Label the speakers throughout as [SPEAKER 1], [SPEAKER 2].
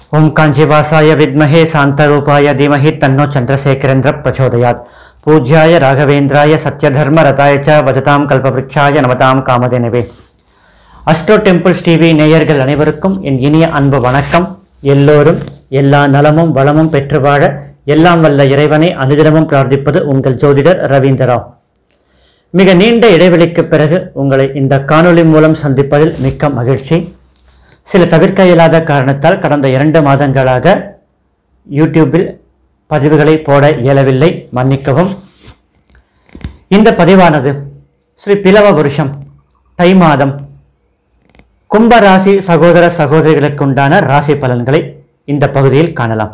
[SPEAKER 1] ஓம் காஞ்சிவாசாய வித்மஹே சாந்தரூபாய தீமஹி தன்னோ சந்திரசேகரேந்திர பிரச்சோதயாத் பூஜ்யாய ராகவேந்திராய சத்யதர்ம ரதாய ச வஜதாம் கல்பவருட்சாய நமதாம் காமதேனவே அஸ்ட்ரோ டெம்பிள்ஸ் டிவி நேயர்கள் அனைவருக்கும் என் இனிய அன்பு வணக்கம் எல்லோரும் எல்லா நலமும் வளமும் பெற்று வாழ எல்லாம் வல்ல இறைவனை அனுதினமும் பிரார்த்திப்பது உங்கள் ஜோதிடர் ரவீந்திரராவ் மிக நீண்ட இடைவெளிக்கு பிறகு உங்களை இந்த காணொளி மூலம் சந்திப்பதில் மிக்க மகிழ்ச்சி சில தவிர்க்க இயலாத காரணத்தால் கடந்த இரண்டு மாதங்களாக யூடியூபில் பதிவுகளை போட இயலவில்லை மன்னிக்கவும் இந்த பதிவானது ஸ்ரீ பிலவ வருஷம் தை மாதம் கும்ப ராசி சகோதர சகோதரிகளுக்குண்டான ராசி பலன்களை இந்த பகுதியில் காணலாம்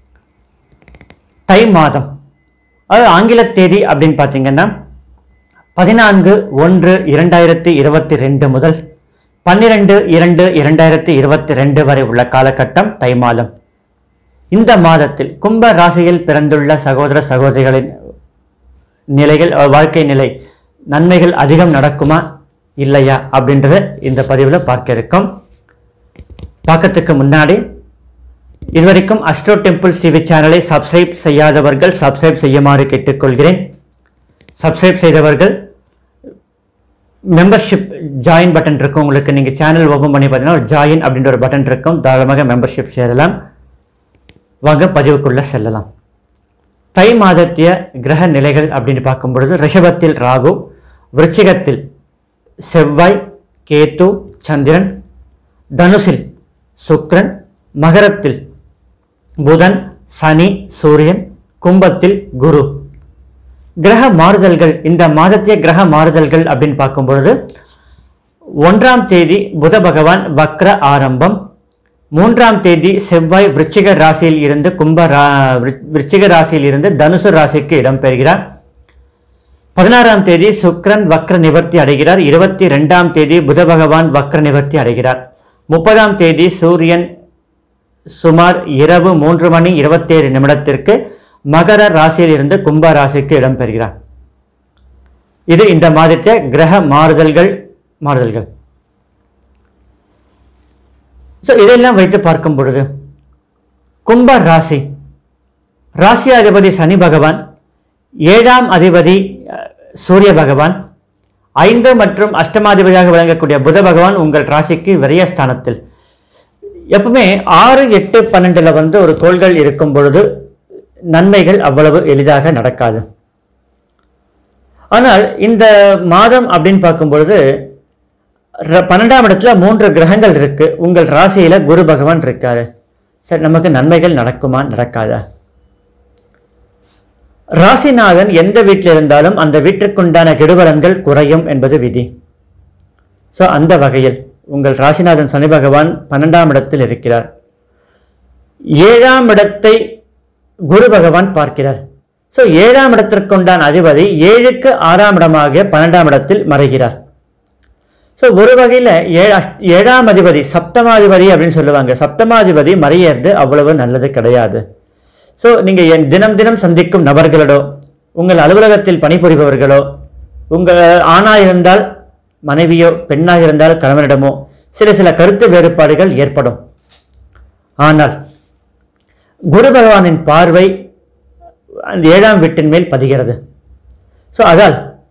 [SPEAKER 1] தை மாதம் அது ஆங்கில தேதி அப்படின்னு பார்த்தீங்கன்னா பதினான்கு ஒன்று இரண்டாயிரத்தி இருபத்தி ரெண்டு முதல் பன்னிரெண்டு இரண்டு இரண்டாயிரத்தி இருபத்தி ரெண்டு வரை உள்ள காலகட்டம் தை மாதம் இந்த மாதத்தில் கும்ப ராசியில் பிறந்துள்ள சகோதர சகோதரிகளின் நிலைகள் அஹ், வாழ்க்கை நிலை நன்மைகள் அதிகம் நடக்குமா இல்லையா அப்படின்றத இந்த பதிவில் பார்க்க இருக்கோம் பார்க்கறதுக்கு முன்னாடி இதுவரைக்கும் அஸ்ட்ரோ டெம்பிள்ஸ் டிவி சேனலை சப்ஸ்கிரைப் செய்யாதவர்கள் சப்ஸ்கிரைப் செய்யுமாறு கேட்டுக்கொள்கிறேன் சப்ஸ்கிரைப் செய்தவர்கள் மெம்பர்ஷிப் ஜாயின் பட்டன் இருக்கும் உங்களுக்கு நீங்கள் சேனல் ஓப்பன் பண்ணி பார்த்தீங்கன்னா ஒரு ஜாயின் அப்படின்ற ஒரு பட்டன் இருக்கும் தாராளமாக மெம்பர்ஷிப் சேரலாம் வாங்க பதிவுக்குள்ளே செல்லலாம் தை மாதத்திய கிரக நிலைகள் அப்படின்னு பார்க்கும் பொழுது ரிஷபத்தில் ராகு விருச்சிகத்தில் செவ்வாய் கேத்து சந்திரன் தனுசில் சுக்கிரன் மகரத்தில் புதன் சனி சூரியன் கும்பத்தில் குரு கிரக மாறுதல்கள் இந்த மாதத்திய கிரக மாறுதல்கள் அப்படின்னு பார்க்கும் பொழுது ஒன்றாம் தேதி புத பகவான் வக்ர ஆரம்பம் மூன்றாம் தேதி செவ்வாய் விருச்சிக ராசியில் இருந்து கும்ப ரா விரு- விருச்சிக ராசியில் இருந்து தனுசு ராசிக்கு இடம்பெறுகிறார் பதினாறாம் தேதி சுக்கிரன் வக்ர நிவர்த்தி அடைகிறார் இருபத்தி ரெண்டாம் தேதி புத பகவான் வக்ர நிவர்த்தி அடைகிறார் முப்பதாம் தேதி சூரியன் சுமார் இரவு மூன்று மணி இருபத்தேழு நிமிடத்திற்கு மகர ராசியில் இருந்து கும்ப ராசிக்கு இடம்பெறுகிறார் இது இந்த மாதத்திய கிரக மாறுதல்கள் மாறுதல்கள் ஸோ இதெல்லாம் வைத்து பார்க்கும் பொழுது கும்ப ராசி ராசி அதிபதி சனி பகவான் ஏழாம் அதிபதி அஹ், சூரிய பகவான் ஐந்து மற்றும் அஷ்டமாதிபதியாக விளங்கக்கூடிய புத பகவான் உங்கள் ராசிக்கு விரயஸ்தானத்தில் எப்பவுமே ஆறு எட்டு பன்னெண்டுல வந்து ஒரு கோள்கள் இருக்கும் பொழுது நன்மைகள் அவ்வளவு எளிதாக நடக்காது ஆனால் இந்த மாதம் அப்படின்னு பார்க்கும் பொழுது ர- பன்னெண்டாம் இடத்துல மூன்று கிரகங்கள் இருக்கு உங்கள் ராசியில குரு பகவான் இருக்காரு சரி நமக்கு நன்மைகள் நடக்குமா நடக்காதா ராசிநாதன் எந்த வீட்டில் இருந்தாலும் அந்த வீட்டிற்குண்டான கெடுபலன்கள் குறையும் என்பது விதி ஸோ அந்த வகையில் உங்கள் ராசிநாதன் சனி பகவான் பன்னெண்டாம் இடத்தில் இருக்கிறார் ஏழாம் இடத்தை குரு பகவான் பார்க்கிறார் ஸோ ஏழாம் இடத்திற்குண்டான அதிபதி ஏழுக்கு ஆறாம் இடமாக பன்னெண்டாம் இடத்தில் மறைகிறார் ஸோ ஒரு வகையில் ஏழு அஷ்ட- ஏழாம் அதிபதி சப்தமாதிபதி அப்படின்னு சொல்லுவாங்க சப்தமாதிபதி மறையறது அவ்வளவு நல்லது கிடையாது ஸோ நீங்கள் என் தினம் தினம் சந்திக்கும் நபர்களோ உங்கள் அலுவலகத்தில் பணிபுரிபவர்களோ உங்கள் ஆணாக இருந்தால் மனைவியோ பெண்ணாக இருந்தால் கணவனிடமோ சில சில கருத்து வேறுபாடுகள் ஏற்படும் ஆனால் குரு பகவானின் பார்வை அந்த ஏழாம் வீட்டின் மேல் பதிகிறது ஸோ அதால்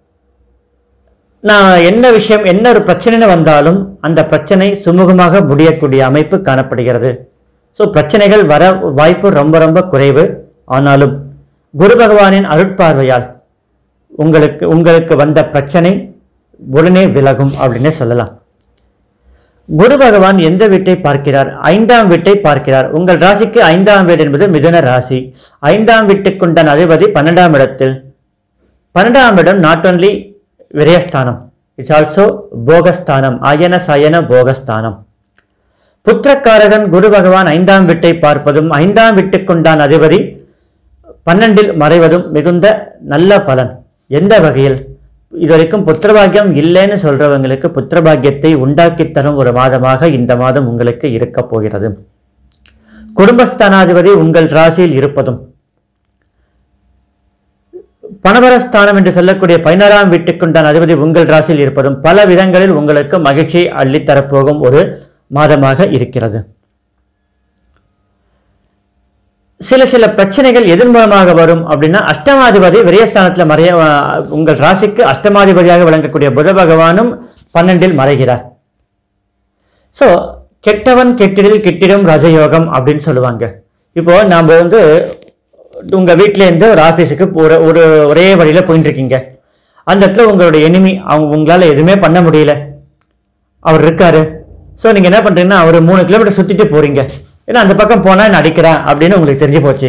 [SPEAKER 1] நான் என்ன விஷயம் என்ன ஒரு பிரச்சனைன்னு வந்தாலும் அந்த பிரச்சனை சுமூகமாக முடியக்கூடிய அமைப்பு காணப்படுகிறது ஸோ பிரச்சனைகள் வர வாய்ப்பு ரொம்ப ரொம்ப குறைவு ஆனாலும் குரு பகவானின் அருட்பார்வையால் உங்களுக்கு உங்களுக்கு வந்த பிரச்சனை உடனே விலகும் அப்படின்னே சொல்லலாம் குரு பகவான் எந்த வீட்டை பார்க்கிறார் ஐந்தாம் வீட்டை பார்க்கிறார் உங்கள் ராசிக்கு ஐந்தாம் வீடு என்பது மிதுன ராசி ஐந்தாம் வீட்டுக்குண்டான அதிபதி பன்னெண்டாம் இடத்தில் பன்னெண்டாம் இடம் நாட் ஒன்லி விரயஸ்தானம் இட்ஸ் ஆல்சோ போகஸ்தானம் அயன சயன போகஸ்தானம் புத்திரக்காரகன் குரு பகவான் ஐந்தாம் வீட்டை பார்ப்பதும் ஐந்தாம் வீட்டுக்குண்டான அதிபதி பன்னெண்டில் மறைவதும் மிகுந்த நல்ல பலன் எந்த வகையில் இதுவரைக்கும் புத்திரபாக்கியம் இல்லைன்னு சொல்றவங்களுக்கு புத்திரபாக்கியத்தை உண்டாக்கித் தரும் ஒரு மாதமாக இந்த மாதம் உங்களுக்கு இருக்கப் போகிறது குடும்பஸ்தானாதிபதி உங்கள் ராசியில் இருப்பதும் பணவரஸ்தானம் என்று சொல்லக்கூடிய பதினாறாம் வீட்டுக்குண்டான அதிபதி உங்கள் ராசியில் இருப்பதும் பல விதங்களில் உங்களுக்கு மகிழ்ச்சியை அள்ளித்தரப்போகும் ஒரு மாதமாக இருக்கிறது சில சில பிரச்சனைகள் எதன் மூலமாக வரும் அப்படின்னா அஷ்டமாதிபதி விரயஸ்தானத்தில் மறைய அஹ், உங்கள் ராசிக்கு அஷ்டமாதிபதியாக விளங்கக்கூடிய புத பகவானும் பன்னெண்டில் மறைகிறார் ஸோ கெட்டவன் கெட்டிடில் கிட்டிடும் ரஜயோகம் அப்படின்னு சொல்லுவாங்க இப்போ நாம் வந்து உங்கள் வீட்டிலேருந்து ஒரு ஆஃபீஸுக்கு ஒரு ஒரு ஒரே வழியில் போயிட்டு இருக்கீங்க அந்த இடத்துல உங்களுடைய எனிமி அவங்க உங்களால் எதுவுமே பண்ண முடியல அவர் இருக்காரு ஸோ நீங்கள் என்ன பண்ணுறீங்கன்னா அவர் மூணு கிலோமீட்டர் சுற்றிட்டு போகிறீங்க ஏன்னா அந்த பக்கம் போனால் நான் அடிக்கிறேன் அப்படின்னு உங்களுக்கு தெரிஞ்சு போச்சு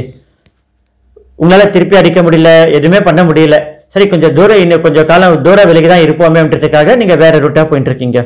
[SPEAKER 1] உங்களால் திருப்பி அடிக்க முடியல எதுவுமே பண்ண முடியல சரி கொஞ்சம் தூரம் இன்னும் கொஞ்சம் காலம் தூர விலைக்கு தான் இருப்போமேன்றதுக்காக நீங்கள் வேற ரூட்டாக போயிட்டு இருக்கீங்க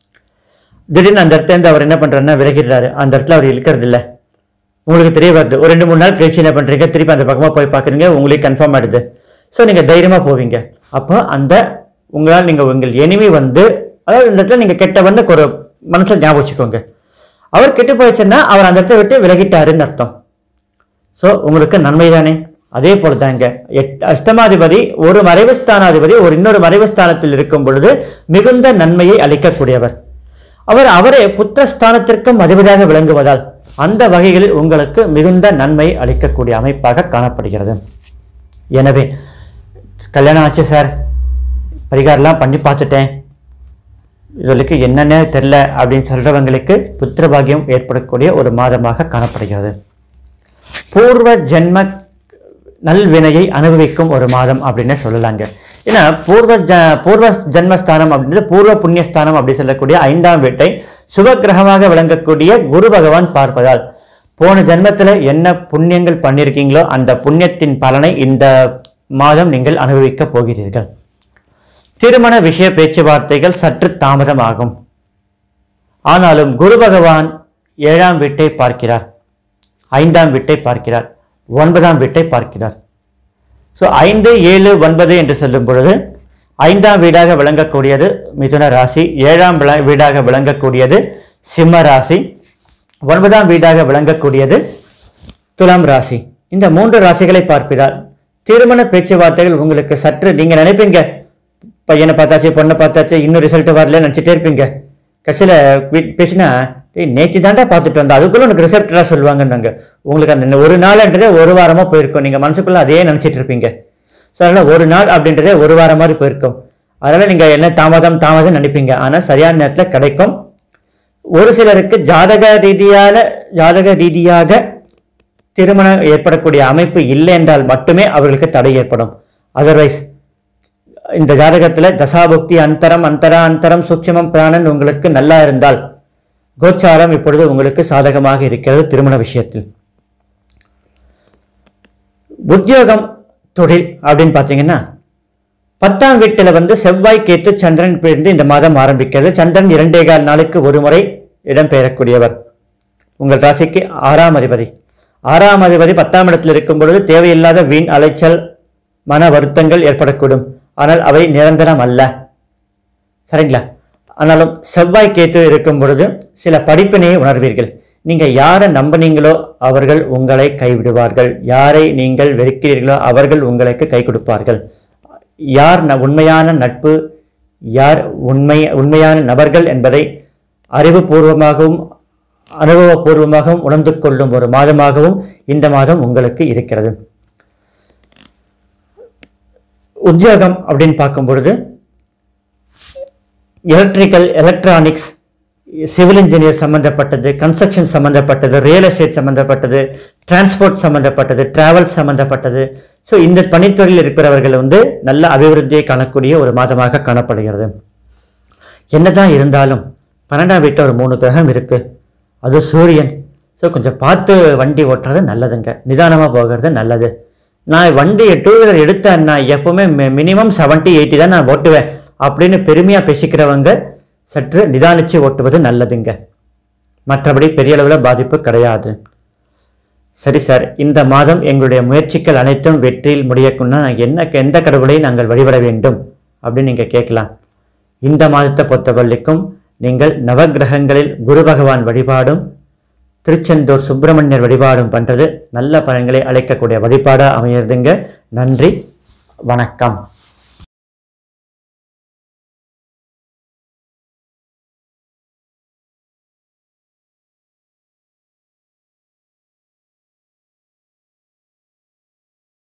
[SPEAKER 1] திடீர்னு அந்த இடத்துல இருந்து அவர் என்ன பண்றாருன்னா விலகிடுறாரு அந்த இடத்துல அவர் இருக்கிறது இல்ல உங்களுக்கு தெரிய வருது ஒரு ரெண்டு மூணு நாள் கழிச்சு என்ன பண்றீங்க திருப்பி அந்த பக்கமா போய் பார்க்குறீங்க உங்களுக்கு கன்ஃபார்ம் ஆயிடுது ஸோ நீங்க தைரியமா போவீங்க அப்போ அந்த உங்களால் நீங்க உங்கள் எனிமி வந்து அதாவது இந்த இடத்துல நீங்க கெட்டவன்னு ஒரு மனசுல ஞாபகம் வச்சுக்கோங்க அவர் கெட்டு போயிடுச்சுன்னா அவர் அந்த இடத்த விட்டு விலகிட்டாருன்னு அர்த்தம் ஸோ உங்களுக்கு நன்மை தானே அதே போல தாங்க எட் அஷ்டமாதிபதி ஒரு மறைவு ஸ்தானாதிபதி ஒரு இன்னொரு மறைவு ஸ்தானத்தில் இருக்கும் பொழுது மிகுந்த நன்மையை அளிக்கக்கூடியவர் அவர் அவரே புத்திரஸ்தானத்திற்கும் அதிபதியாக விளங்குவதால் அந்த வகைகளில் உங்களுக்கு மிகுந்த நன்மை அளிக்கக்கூடிய அமைப்பாக காணப்படுகிறது எனவே கல்யாணம் ஆச்சு சார் பரிகாரம்லாம் பண்ணி பார்த்துட்டேன் இதுவரைக்கு என்னென்ன தெரில அப்படின்னு சொல்றவங்களுக்கு புத்திர பாக்கியம் ஏற்படக்கூடிய ஒரு மாதமாக காணப்படுகிறது பூர்வ ஜென்ம நல்வினையை அனுபவிக்கும் ஒரு மாதம் அப்படின்னு சொல்லலாங்க ஏன்னா பூர்வ ஜ பூர்வ ஜென்மஸ்தானம் அப்படின்றது பூர்வ புண்ணியஸ்தானம் அப்படி சொல்லக்கூடிய ஐந்தாம் வீட்டை சுபகிரகமாக விளங்கக்கூடிய குரு பகவான் பார்ப்பதால் போன ஜென்மத்தில் என்ன புண்ணியங்கள் பண்ணியிருக்கீங்களோ அந்த புண்ணியத்தின் பலனை இந்த மாதம் நீங்கள் அனுபவிக்கப் போகிறீர்கள் திருமண விஷய பேச்சுவார்த்தைகள் சற்று தாமதமாகும் ஆனாலும் குரு பகவான் ஏழாம் வீட்டை பார்க்கிறார் ஐந்தாம் வீட்டை பார்க்கிறார் ஒன்பதாம் வீட்டை பார்க்கிறார் ஸோ ஐந்து ஏழு ஒன்பது என்று சொல்லும் பொழுது ஐந்தாம் வீடாக விளங்கக்கூடியது மிதுன ராசி ஏழாம் விள- வீடாக விளங்கக்கூடியது சிம்ம ராசி ஒன்பதாம் வீடாக விளங்கக்கூடியது துலாம் ராசி இந்த மூன்று ராசிகளை பார்க்கிறார் திருமண பேச்சுவார்த்தைகள் உங்களுக்கு சற்று நீங்க நினைப்பீங்க பையனை பார்த்தாச்சு பொண்ணை பார்த்தாச்சு இன்னும் ரிசல்ட் வரல நினச்சிட்டே இருப்பீங்க கடைசியில் பேசினா டேய் நேற்று தாண்டா பார்த்துட்டு வந்தா அதுக்குள்ள உனக்கு ரிசல்ட்டாக சொல்லுவாங்கன்னாங்க உங்களுக்கு அந்த ஒரு நாள்ன்றதே ஒரு வாரமாக போயிருக்கும் நீங்கள் மனசுக்குள்ள அதையே நினச்சிட்டு இருப்பீங்க ஸோ அதனால் ஒரு நாள் அப்படின்றதே ஒரு வாரம் மாதிரி போயிருக்கும் அதனால் நீங்கள் என்ன தாமதம் தாமதம் நினைப்பீங்க ஆனால் சரியான நேரத்தில் கிடைக்கும் ஒரு சிலருக்கு ஜாதக ரீதியான ஜாதக ரீதியாக திருமணம் ஏற்படக்கூடிய அமைப்பு இல்லை என்றால் மட்டுமே அவர்களுக்கு தடை ஏற்படும் அதர்வைஸ் இந்த ஜாதகத்தில் தசாபுக்தி அந்தரம் அந்தரா அந்தரம் சூட்சமம் பிராணன் உங்களுக்கு நல்லா இருந்தால் கோச்சாரம் இப்பொழுது உங்களுக்கு சாதகமாக இருக்கிறது திருமண விஷயத்தில் உத்தியோகம் தொழில் அப்படின்னு பார்த்தீங்கன்னா பத்தாம் வீட்டில் வந்து செவ்வாய் கேத்து சந்திரன் பிரிந்து இந்த மாதம் ஆரம்பிக்கிறது சந்திரன் இரண்டே கால் நாளுக்கு ஒரு முறை இடம்பெயரக்கூடியவர் உங்கள் ராசிக்கு ஆறாம் அதிபதி ஆறாம் அதிபதி பத்தாம் இடத்தில் இருக்கும் பொழுது தேவையில்லாத வீண் அலைச்சல் மன வருத்தங்கள் ஏற்படக்கூடும் ஆனால் அவை நிரந்தரம் அல்ல சரிங்களா ஆனாலும் செவ்வாய் கேத்து இருக்கும் பொழுது சில படிப்பினையை உணர்வீர்கள் நீங்க யாரை நம்பினீங்களோ அவர்கள் உங்களை கைவிடுவார்கள் யாரை நீங்கள் வெறுக்கிறீர்களோ அவர்கள் உங்களுக்கு கை கொடுப்பார்கள் யார் ந- உண்மையான நட்பு யார் உண்மை உண்மையான நபர்கள் என்பதை அறிவுபூர்வமாகவும் அனுபவபூர்வமாகவும் உணர்ந்து கொள்ளும் ஒரு மாதமாகவும் இந்த மாதம் உங்களுக்கு இருக்கிறது உத்தியோகம் அப்படின்னு பார்க்கும் பொழுது எலக்ட்ரிக்கல் எலக்ட்ரானிக்ஸ் சிவில் இன்ஜினியர் சம்மந்தப்பட்டது கன்ஸ்ட்ரக்ஷன் சம்மந்தப்பட்டது ரியல் எஸ்டேட் சம்மந்தப்பட்டது டிரான்ஸ்போர்ட் சம்மந்தப்பட்டது டிராவல் சம்மந்தப்பட்டது ஸோ இந்த பணித்துறையில் இருக்கிறவர்கள் வந்து நல்ல அபிவிருத்தியை காணக்கூடிய ஒரு மாதமாக காணப்படுகிறது என்னதான் இருந்தாலும் பன்னெண்டாம் வீட்டில் ஒரு மூணு கிரகம் இருக்கு அது சூரியன் ஸோ கொஞ்சம் பார்த்து வண்டி ஓட்டுறது நல்லதுங்க நிதானமாக போகிறது நல்லது நான் வண்டி டூ வீலர் எடுத்தேன் நான் எப்போவுமே மினிமம் 70 எயிட்டி தான் நான் ஓட்டுவேன் அப்படின்னு பெருமையாக பேசிக்கிறவங்க சற்று நிதானிச்சு ஓட்டுவது நல்லதுங்க மற்றபடி பெரிய அளவில் பாதிப்பு கிடையாது சரி சார் இந்த மாதம் எங்களுடைய முயற்சிகள் அனைத்தும் வெற்றியில் முடியக்குன்னா என்ன எந்த கடவுளை நாங்கள் வழிபட வேண்டும் அப்படின்னு நீங்கள் கேட்கலாம் இந்த மாதத்தை பொறுத்தவரைக்கும் நீங்கள் நவக்கிரகங்களில் குரு பகவான் வழிபாடும் திருச்செந்தூர் சுப்பிரமணியர் வழிபாடும் பண்ணுறது நல்ல பலன்களை அளிக்கக்கூடிய வழிபாடாக அமையிறதுங்க நன்றி வணக்கம்